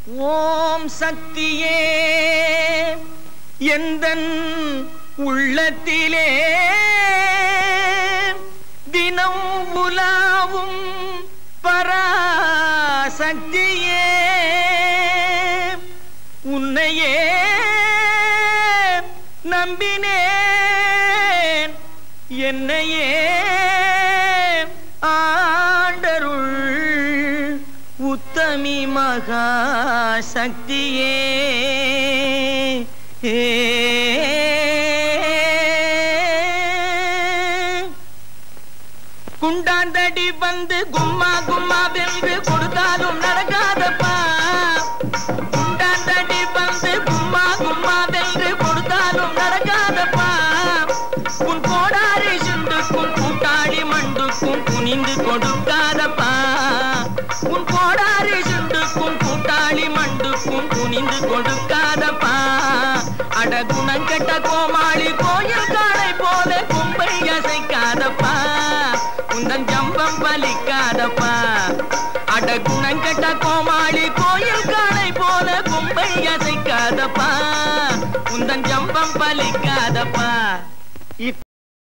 ஓம் சக்தியே எந்தன் உள்ளத்திலே தினம் உலாவும் பராசக்தியே உன்னையே நம்பினேன் என்னையே ஆண்டருள் உத்தமி மகா சக்தியே ஏ குண்டாந்தடி வந்து கும்மா கும்மா வென்று கொடுத்தாலும் நடக்காதப்பா குண்டாந்தடி வந்து கும்மா கும்மா வென்று கொடுத்தாலும் நடக்காதப்பா உன் கோடாரி சுண்டுக்கும் கூட்டாளி மண்டுக்கும் குனிந்து கொடுக்காதப்பா உன் கோடாரி சுண்டுக்கும் கூட்டாளி மண்டுக்கும் குனிந்து கொடுக்காதப்பா அட குணங்கெட்ட கோமாளி கோயில் காளை போல கும்பை அசைக்காதப்பா உந்தன் ஜம்பம் பலிக்காதப்பா அட குணங்கெட்ட கோமாளி கோயில் காளை போல கும்பை அசைக்காதப்பா உந்தன் ஜம்பம் பலிக்காதப்பா